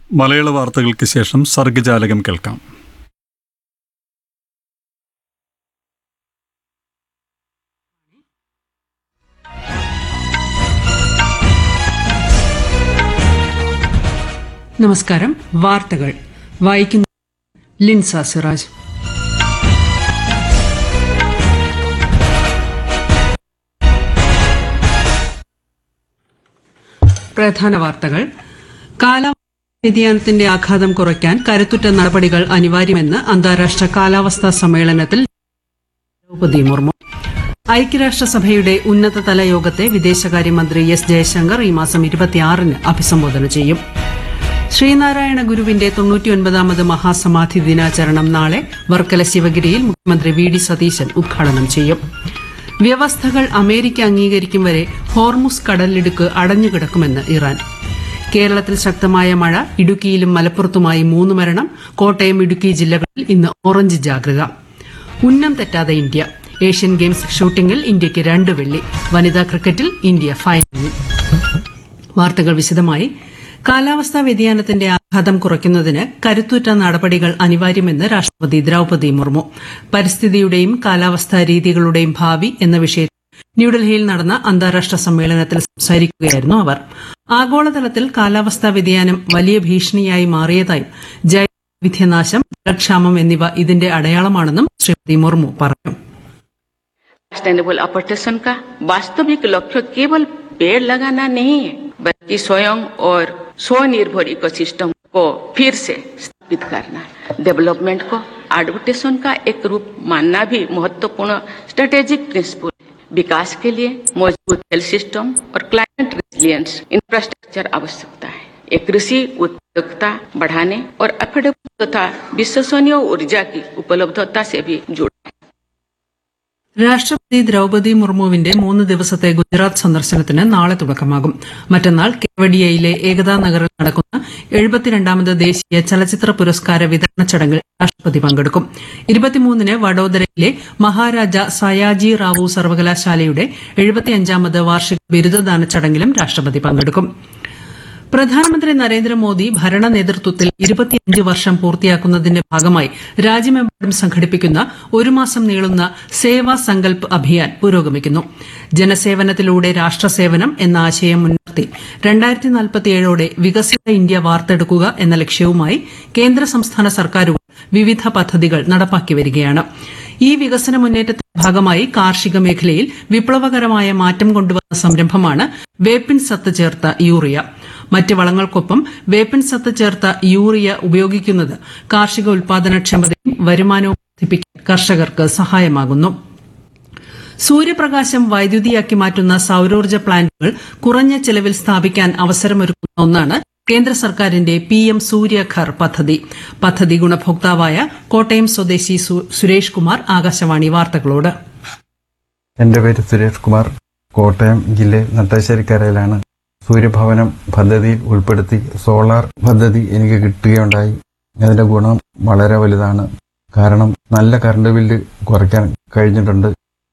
മലയാള വാർത്തകൾക്ക് ശേഷം സർഗജാലകം കേൾക്കാം നമസ്കാരം വാർത്തകൾ വായിക്കുന്നു ലിൻസ സിറാജ് പ്രധാന വാർത്തകൾ കാലാവസ്ഥാ വ്യതിയാനത്തിന്റെ ആഘാതം കുറയ്ക്കാൻ കരുത്തുറ്റ നടപടികൾ അനിവാര്യമെന്ന് അന്താരാഷ്ട്ര കാലാവസ്ഥാ സമ്മേളനത്തിൽ ദ്രൗപദി മുർമു ഐക്യരാഷ്ട്രസഭയുടെ ഉന്നതതല യോഗത്തെ വിദേശകാര്യമന്ത്രി എസ് ജയശങ്കർ ഈ മാസം ഇരുപത്തിയാറിന് അഭിസംബോധന ചെയ്യും ശ്രീനാരായണ ഗുരുവിന്റെ തൊണ്ണൂറ്റിയൊൻപതാമത് മഹാസമാധി ദിനാചരണം നാളെ വർക്കല ശിവഗിരിയിൽ മുഖ്യമന്ത്രി വി ഡി സതീശൻ ഉദ്ഘാടനം ചെയ്യും വ്യവസ്ഥകൾ അമേരിക്ക അംഗീകരിക്കും വരെ ഹോർമുസ് കടലിടുക്ക് അടഞ്ഞുകിടക്കുമെന്ന് ഇറാൻ കേരളത്തിൽ ശക്തമായ മഴ ഇടുക്കിയിലും മലപ്പുറത്തുമായി മൂന്ന് മരണം കോട്ടയം ഇടുക്കി ജില്ലകളിൽ ഇന്ന് ഓറഞ്ച് ജാഗ്രത ഉന്നം തെറ്റാതെ ഇന്ത്യ ഏഷ്യൻ ഗെയിംസ് ഷൂട്ടിംഗിൽ ഇന്ത്യയ്ക്ക് രണ്ട് വെള്ളി വനിതാ ക്രിക്കറ്റിൽ ഇന്ത്യ ഫൈനലിൽ വാർത്തകൾ വിശദമായി കാലാവസ്ഥാ വ്യതിയാനത്തിന്റെ ആഘാതം കുറയ്ക്കുന്നതിന് കരുത്തുറ്റ നടപടികൾ അനിവാര്യമെന്ന് രാഷ്ട്രപതി ദ്രൌപദി മുർമു പരിസ്ഥിതിയുടെയും കാലാവസ്ഥാ രീതികളുടെയും ഭാവി എന്ന വിഷയത്തിൽ ന്യൂഡൽഹിയിൽ നടന്ന അന്താരാഷ്ട്ര സമ്മേളനത്തിൽ സംസാരിക്കുകയായിരുന്നു അവർ ആഗോളതലത്തിൽ കാലാവസ്ഥാ വ്യതിയാനം വലിയ ഭീഷണിയായി മാറിയതായും ജൈവവിധ്യനാശം ജലക്ഷാമം എന്നിവ ഇതിന്റെ അടയാളമാണെന്നും ശ്രീമതി മുർമു പറഞ്ഞു सस्टेनेबल अपटेशन का वास्तविक लक्ष्य केवल पेड़ लगाना नहीं है बल्कि स्वयं और स्वनिर्भर इकोसिस्टम को फिर से स्थापित करना है डेवलपमेंट को एडवर्टेशन का एक रूप मानना भी महत्वपूर्ण स्ट्रेटेजिक प्रिंसिपल है विकास के लिए मजबूत हेल्थ सिस्टम और क्लाइमेट रेजिलियंस इंफ्रास्ट्रक्चर आवश्यकता है एक कृषि उत्पादकता बढ़ाने और अफोर्डेबल तथा विश्वसनीय ऊर्जा की उपलब्धता से भी जुड़ा है രാഷ്ട്രപതി ദ്രൌപദി മുർമുവിന്റെ മൂന്ന് ദിവസത്തെ ഗുജറാത്ത് സന്ദർശനത്തിന് നാളെ തുടക്കമാകും മറ്റന്നാൾ കേവഡിയയിലെ ഏകതാ നഗറിൽ നടക്കുന്ന എഴുപത്തിരണ്ടാമത് ദേശീയ ചലച്ചിത്ര പുരസ്കാര വിതരണ ചടങ്ങിൽ രാഷ്ട്രപതി പങ്കെടുക്കും ഇരുപത്തിമൂന്നിന് വഡോദരയിലെ മഹാരാജ സയാജി റാവു സർവകലാശാലയുടെ എഴുപത്തിയഞ്ചാമത് വാർഷിക ബിരുദദാന ചടങ്ങിലും രാഷ്ട്രപതി പങ്കെടുക്കും പ്രധാനമന്ത്രി നരേന്ദ്രമോദി ഭരണ നേതൃത്വത്തിൽ ഇരുപത്തിയഞ്ച് വർഷം പൂർത്തിയാക്കുന്നതിന്റെ ഭാഗമായി രാജ്യമെമ്പാടും സംഘടിപ്പിക്കുന്ന ഒരു മാസം നീളുന്ന സേവാ സങ്കൽപ് അഭിയാൻ പുരോഗമിക്കുന്നു ജനസേവനത്തിലൂടെ രാഷ്ട്രസേവനം എന്ന ആശയം മുൻനിർത്തി രണ്ടായിരത്തി നാൽപ്പത്തിയേഴോടെ വികസിത ഇന്ത്യ വാർത്തെടുക്കുക എന്ന ലക്ഷ്യവുമായി കേന്ദ്ര സംസ്ഥാന സർക്കാരുകൾ വിവിധ പദ്ധതികൾ നടപ്പാക്കി വരികയാണ് ഈ വികസന മുന്നേറ്റത്തിന്റെ ഭാഗമായി കാർഷിക മേഖലയിൽ വിപ്ലവകരമായ മാറ്റം കൊണ്ടുവന്ന സംരംഭമാണ് വേപ്പിൻ സത്ത് ചേർത്ത യൂറിയ മറ്റ് വളങ്ങൾക്കൊപ്പം വേപ്പിൻ സത്ത് ചേർത്ത യൂറിയ ഉപയോഗിക്കുന്നത് കാർഷിക ഉൽപാദനക്ഷമതയും വരുമാനവും വർദ്ധിപ്പിക്കാൻ കർഷകർക്ക് സഹായമാകുന്നു സൂര്യപ്രകാശം വൈദ്യുതിയാക്കി മാറ്റുന്ന സൌരോർജ്ജ പ്ലാന്റുകൾ കുറഞ്ഞ ചെലവിൽ സ്ഥാപിക്കാൻ അവസരമൊരുക്കുന്ന ഒന്നാണ് കേന്ദ്ര സർക്കാരിന്റെ പി എം സൂര്യഘർ പദ്ധതി പദ്ധതി ഗുണഭോക്താവായ കോട്ടയം സ്വദേശി സു- സുരേഷ് കുമാർ ആകാശവാണി വാർത്തകളോട് എൻ്റെ പേര് സുരേഷ് കുമാർ കോട്ടയം ജില്ലയിൽ നട്ടാശ്ശേരിക്കരയിലാണ് സൂര്യഭവനം പദ്ധതിയിൽ ഉൾപ്പെടുത്തി സോളാർ പദ്ധതി എനിക്ക് കിട്ടുകയുണ്ടായി അതിൻ്റെ ഗുണം വളരെ വലുതാണ് കാരണം നല്ല കറണ്ട് ബില്ല് കുറയ്ക്കാൻ കഴിഞ്ഞിട്ടുണ്ട്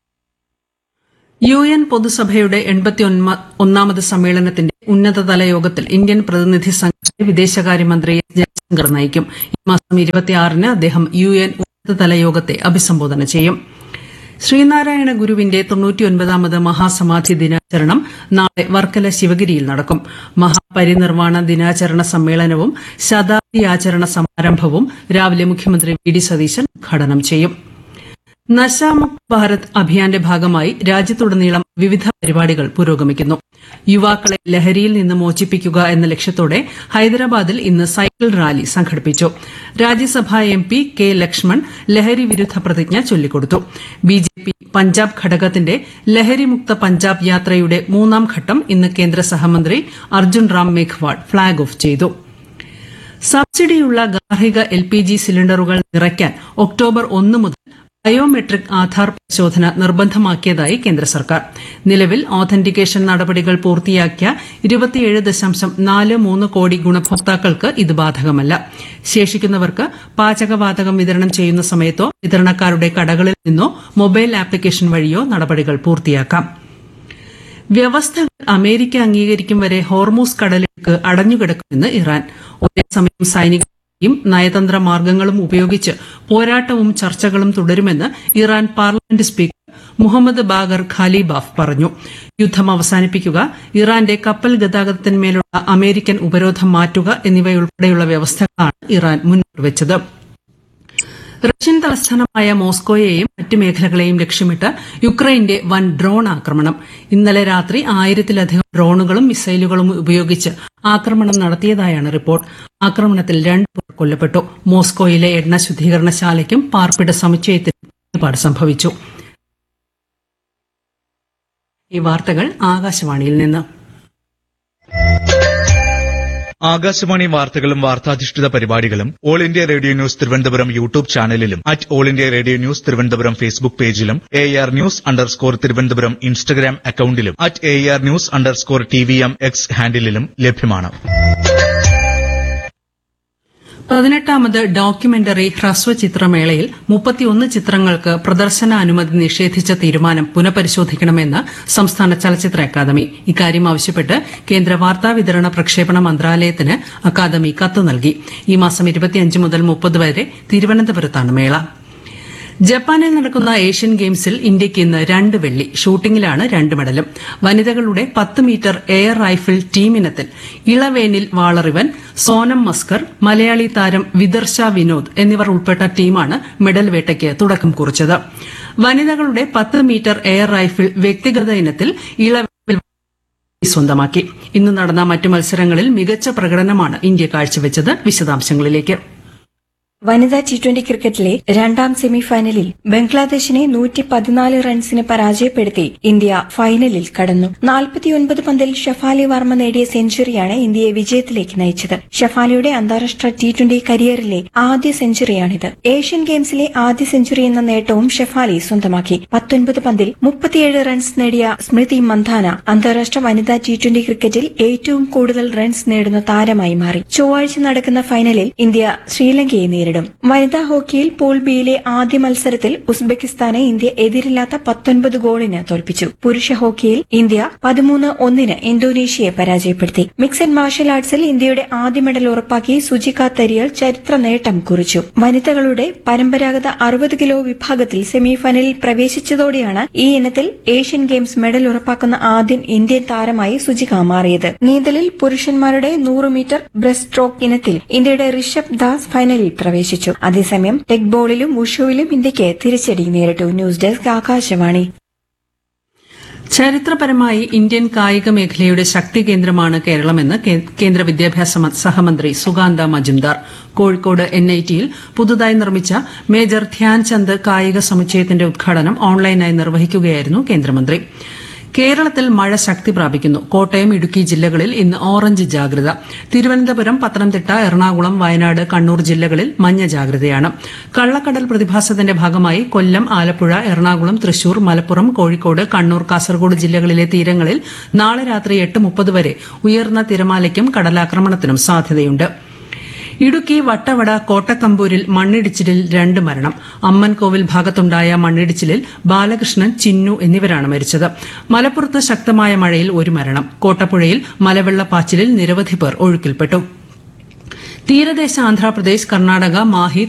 യു എൻ പൊതുസഭയുടെ എൺപത്തി ഒന്നാമത് സമ്മേളനത്തിന്റെ ഉന്നതതല യോഗത്തിൽ ഇന്ത്യൻ പ്രതിനിധി സംഘത്തെ വിദേശകാര്യമന്ത്രി എസ് ജയശങ്കർ നയിക്കും ഈ മാസം ഇരുപത്തിയാറിന് അദ്ദേഹം യു എൻ ഉന്നതതല യോഗത്തെ അഭിസംബോധന ചെയ്യും ശ്രീനാരായണ ഗുരുവിന്റെ തൊണ്ണൂറ്റിയൊൻപതാമത് മഹാസമാധി ദിനാചരണം നാളെ വർക്കല ശിവഗിരിയിൽ നടക്കും മഹാപരിനിർവാണ ദിനാചരണ സമ്മേളനവും ശതാബ്ദി ആചരണ സമാരംഭവും രാവിലെ മുഖ്യമന്ത്രി വി ഡി സതീശൻ ഉദ്ഘാടനം ചെയ്യും നശാമുക്ത് ഭാരത് അഭിയാന്റെ ഭാഗമായി രാജ്യത്തുടനീളം വിവിധ പരിപാടികൾ പുരോഗമിക്കുന്നു യുവാക്കളെ ലഹരിയിൽ നിന്ന് മോചിപ്പിക്കുക എന്ന ലക്ഷ്യത്തോടെ ഹൈദരാബാദിൽ ഇന്ന് സൈക്കിൾ റാലി സംഘടിപ്പിച്ചു രാജ്യസഭാ എം പി കെ ലക്ഷ്മൺ ലഹരി വിരുദ്ധ പ്രതിജ്ഞ ചൊല്ലിക്കൊടുത്തു ബി ജെ പി പഞ്ചാബ് ഘടകത്തിന്റെ ലഹരിമുക്ത പഞ്ചാബ് യാത്രയുടെ മൂന്നാം ഘട്ടം ഇന്ന് കേന്ദ്ര സഹമന്ത്രി അർജുൻ റാം മേഘ്വാൾ ഫ്ളാഗ് ഓഫ് ചെയ്തു സബ്സിഡിയുള്ള ഗാർഹിക എൽ പി ജി സിലിണ്ടറുകൾ നിറയ്ക്കാൻ ഒക്ടോബർ ഒന്ന് മുതൽ ബയോമെട്രിക് ആധാർ പരിശോധന നിർബന്ധമാക്കിയതായി കേന്ദ്ര സർക്കാർ നിലവിൽ ഓഥന്റിക്കേഷൻ നടപടികൾ പൂർത്തിയാക്കിയ ഇരുപത്തിയേഴ് ദശാംശം നാല് മൂന്ന് കോടി ഗുണഭോക്താക്കൾക്ക് ഇത് ബാധകമല്ല ശേഷിക്കുന്നവർക്ക് പാചകവാതകം വിതരണം ചെയ്യുന്ന സമയത്തോ വിതരണക്കാരുടെ കടകളിൽ നിന്നോ മൊബൈൽ ആപ്ലിക്കേഷൻ വഴിയോ നടപടികൾ പൂർത്തിയാക്കാം വ്യവസ്ഥകൾ അമേരിക്ക അംഗീകരിക്കും വരെ ഹോർമൂസ് കടലിലേക്ക് അടഞ്ഞുകിടക്കുമെന്ന് ഇറാൻ ഒരേസമയം സൈനികയും നയതന്ത്ര മാർഗങ്ങളും ഉപയോഗിച്ച് പോരാട്ടവും ചർച്ചകളും തുടരുമെന്ന് Iran parliament speaker Mohammad Bagher Ghalibaf പറഞ്ഞു യുദ്ധം അവസാനിപ്പിക്കുക ഇറാന്റെ കപ്പൽ ഗതാഗതത്തിന്മേലുള്ള അമേരിക്കൻ ഉപരോധം മാറ്റുക എന്നിവയുൾപ്പെടെയുള്ള വ്യവസ്ഥകളാണ് ഇറാൻ മുന്നോട്ട് വെച്ചത് റഷ്യൻ തലസ്ഥാനമായ മോസ്കോയെയും മറ്റ് മേഖലകളെയും ലക്ഷ്യമിട്ട് യുക്രൈന്റെ വൻ ഡ്രോൺ ആക്രമണം ഇന്നലെ രാത്രി ആയിരത്തിലധികം ഡ്രോണുകളും മിസൈലുകളും ഉപയോഗിച്ച് ആക്രമണം നടത്തിയതായാണ് റിപ്പോർട്ട് ആക്രമണത്തിൽ രണ്ട് പേർ കൊല്ലപ്പെട്ടു മോസ്കോയിലെ എണ്ണ ശുദ്ധീകരണശാലയ്ക്കും പാർപ്പിട സമുച്ചയത്തിനും കേടുപാട് സംഭവിച്ചു ഈ വാർത്തകൾ ആകാശവാണിയിൽ നിന്ന് ആകാശവാണി വാർത്തകളും വാർത്താധിഷ്ഠിത പരിപാടികളും All India Radio news Thiruvananthapuram YouTube ചാനലിലും at All India Radio news Thiruvananthapuram Facebook പേജിലും A R news underscore Thiruvananthapuram Instagram അക്കൌണ്ടിലും at A R news underscore T V M X ഹാൻഡിലും ലഭ്യമാണ് പതിനെട്ടാമത് ഡോക്യുമെന്ററി ഹ്രസ്വചിത്രമേളയിൽ മുപ്പത്തിയൊന്ന് ചിത്രങ്ങൾക്ക് പ്രദർശന അനുമതി നിഷേധിച്ച തീരുമാനം പുനഃപരിശോധിക്കണമെന്ന് സംസ്ഥാന ചലച്ചിത്ര അക്കാദമി ഇക്കാര്യം ആവശ്യപ്പെട്ട് കേന്ദ്ര വാർത്താവിതരണ പ്രക്ഷേപണ മന്ത്രാലയത്തിന് അക്കാദമി കത്ത് നൽകി ഈ മാസം ഇരുപത്തിയഞ്ച് മുതൽ മുപ്പത് വരെ തിരുവനന്തപുരത്താണ് മേള ജപ്പാനിൽ നടക്കുന്ന ഏഷ്യൻ ഗെയിംസിൽ ഇന്ത്യയ്ക്ക് ഇന്ന് രണ്ട് വെള്ളി ഷൂട്ടിംഗിലാണ് രണ്ട് മെഡലും വനിതകളുടെ പത്ത് മീറ്റർ എയർ റൈഫിൾ ടീമിനത്തിൽ ഇളവേനിൽ വാളറിവൻ സോനം മസ്കർ മലയാളി താരം വിദർശ വിനോദ് എന്നിവർ ഉൾപ്പെട്ട ടീമാണ് മെഡൽ വേട്ടയ്ക്ക് തുടക്കം കുറിച്ചത് വനിതകളുടെ പത്ത് മീറ്റർ എയർ റൈഫിൾ വ്യക്തിഗത ഇനത്തിൽ ഇളവേനിൽ സ്വന്തമാക്കി ഇന്ന് നടന്ന മറ്റു മത്സരങ്ങളിൽ മികച്ച പ്രകടനമാണ് ഇന്ത്യ കാഴ്ചവെച്ചത് വിശദാംശങ്ങളിലേക്ക് വനിതാ ടി ട്വന്റി ക്രിക്കറ്റിലെ രണ്ടാം സെമിഫൈനലിൽ ബംഗ്ലാദേശിനെ നൂറ്റി പതിനാല് റൺസിന് പരാജയപ്പെടുത്തി ഇന്ത്യ ഫൈനലിൽ കടന്നു നാൽപ്പത്തിയൊൻപത് പന്തിൽ ഷഫാലി വർമ്മ നേടിയ സെഞ്ചുറിയാണ് ഇന്ത്യയെ വിജയത്തിലേക്ക് നയിച്ചത് ഷഫാലിയുടെ അന്താരാഷ്ട്ര ടി ട്വന്റി കരിയറിലെ ആദ്യ സെഞ്ചുറിയാണിത് ഏഷ്യൻ ഗെയിംസിലെ ആദ്യ സെഞ്ചുറി എന്ന നേട്ടവും ഷഫാലി സ്വന്തമാക്കി പത്തൊൻപത് പന്തിൽ മുപ്പത്തിയേഴ് റൺസ് നേടിയ സ്മൃതി മന്ധാന അന്താരാഷ്ട്ര വനിതാ ടി ട്വന്റി ക്രിക്കറ്റിൽ ഏറ്റവും കൂടുതൽ റൺസ് നേടുന്ന താരമായി മാറി ചൊവ്വാഴ്ച നടക്കുന്ന ഫൈനലിൽ ഇന്ത്യ ശ്രീലങ്കയെ നേരിടും വനിതാ ഹോക്കിയിൽ പൂൾ ബിയിലെ ആദ്യ മത്സരത്തിൽ ഉസ്ബെക്കിസ്ഥാനെ ഇന്ത്യ എതിരില്ലാത്ത പത്തൊൻപത് ഗോളിന് തോൽപ്പിച്ചു പുരുഷ ഹോക്കിയിൽ ഇന്ത്യ പതിമൂന്ന് ഒന്നിന് ഇന്തോനേഷ്യയെ പരാജയപ്പെടുത്തി മിക്സഡ് മാർഷൽ ആർട്സിൽ ഇന്ത്യയുടെ ആദ്യ മെഡൽ ഉറപ്പാക്കി സുജിക തരിയൽ ചരിത്ര നേട്ടം കുറിച്ചു വനിതകളുടെ പരമ്പരാഗത അറുപത് കിലോ വിഭാഗത്തിൽ സെമിഫൈനലിൽ പ്രവേശിച്ചതോടെയാണ് ഈ ഇനത്തിൽ ഏഷ്യൻ ഗെയിംസ് മെഡൽ ഉറപ്പാക്കുന്ന ആദ്യ ഇന്ത്യൻ താരമായി സുജിക മാറിയത് നീന്തലിൽ പുരുഷന്മാരുടെ നൂറ് മീറ്റർ ബ്രസ്റ്റ് സ്ട്രോക്ക് ഇനത്തിൽ ഇന്ത്യയുടെ ഋഷഭ് ദാസ് ഫൈനലിൽ പ്രവേശിച്ചു അതേസമയം ടെക് ബോളിലും ഉഷുവിലും ഇന്ത്യയ്ക്ക് തിരിച്ചടി നേരിട്ടു ന്യൂസ് ഡെസ്ക് ആകാശവാണി ചരിത്രപരമായി ഇന്ത്യൻ കായിക മേഖലയുടെ ശക്തി കേന്ദ്രമാണ് കേരളമെന്ന് കേ- കേന്ദ്ര വിദ്യാഭ്യാസ മ- സഹമന്ത്രി സുഗാന്ത മജുംദാർ കോഴിക്കോട് എൻ ഐ ടിയിൽ പുതുതായി നിർമ്മിച്ച മേജർ ധ്യാൻചന്ദ് കായിക സമുച്ചയത്തിന്റെ ഉദ്ഘാടനം ഓൺലൈനായി നിർവഹിക്കുകയായിരുന്നു കേന്ദ്രമന്ത്രി കേരളത്തിൽ മഴ ശക്തി പ്രാപിക്കുന്നു കോട്ടയം ഇടുക്കി ജില്ലകളിൽ ഇന്ന് ഓറഞ്ച് ജാഗ്രത തിരുവനന്തപുരം പത്തനംതിട്ട എറണാകുളം വയനാട് കണ്ണൂർ ജില്ലകളിൽ മഞ്ഞ ജാഗ്രതയാണ് കള്ളക്കടൽ പ്രതിഭാസത്തിന്റെ ഭാഗമായി കൊല്ലം ആലപ്പുഴ എറണാകുളം തൃശൂർ മലപ്പുറം കോഴിക്കോട് കണ്ണൂർ കാസർഗോഡ് ജില്ലകളിലെ തീരങ്ങളിൽ നാളെ രാത്രി എട്ട് മുപ്പത് വരെ ഉയർന്ന തിരമാലയ്ക്കും കടലാക്രമണത്തിനും സാധ്യതയുണ്ട് ഇടുക്കി വട്ടവട കോട്ടക്കമ്പൂരിൽ മണ്ണിടിച്ചിലിൽ രണ്ട് മരണം അമ്മൻകോവിൽ ഭാഗത്തുണ്ടായ മണ്ണിടിച്ചിലിൽ ബാലകൃഷ്ണൻ ചിന്നു എന്നിവരാണ് മരിച്ചത് മലപ്പുറത്ത് ശക്തമായ മഴയിൽ ഒരു മരണം കോട്ടപ്പുഴയിൽ മലവെള്ളപ്പാച്ചിലിൽ നിരവധി പേർ ഒഴുക്കിൽപ്പെട്ടു തീരദേശ ആന്ധ്രാപ്രദേശ് കർണാടക മാഹി